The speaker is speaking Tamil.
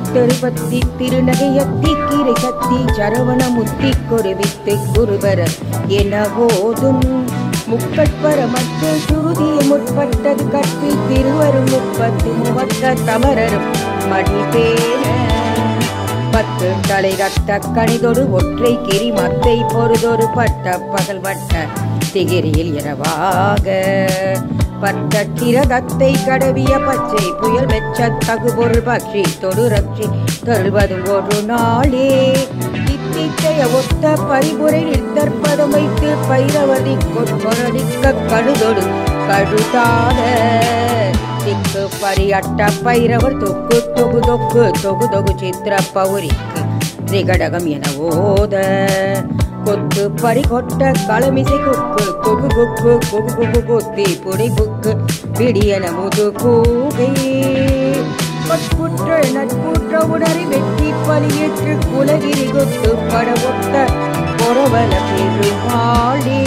தெருபத்தி திருநகையத்தி கீரை கத்தி சரவண முத்தி கொடுவித்து குருபர என போதும் முக்கட்பரமத்து சுருதிய முற்பட்டது கற்பி திருவரும் முப்பத்து முவத்த தமரரும் மடிபேன பத்து தலை ரத்த கணிதொடு ஒற்றை கிரி மத்தை பொறுதொரு பட்ட பகல் வட்ட திகிரியில் இரவாக பட்டத்திரகத்தை கடவிய பச்சை புயல் வெச்ச தகுபொருள் பக்ஷி தொடு ரட்சி தருவதும் ஒரு நாளே இத்தித்தைய ஒத்த பரிபுரை நிற்தற்பதம் வைத்து பைரவதி கொற்பொரடிக்க கழுதொடு கழுதாத திக்கு பரியட்ட பைரவர் தொக்கு தொகு தொக்கு தொகு தொகு சித்திர பௌரிக்கு திகடகம் என ஓத கொத்து பறி கொட்ட களமிசை குக்கு கொகு குக்கு கொகு குகு கொத்தி புடி புக்கு பிடியன முது கூகை கொட்புற்ற நட்புற்ற உணரி வெட்டி பலியேற்று குலகிரி கொத்து பட ஒத்த பொறவல பெருமாளே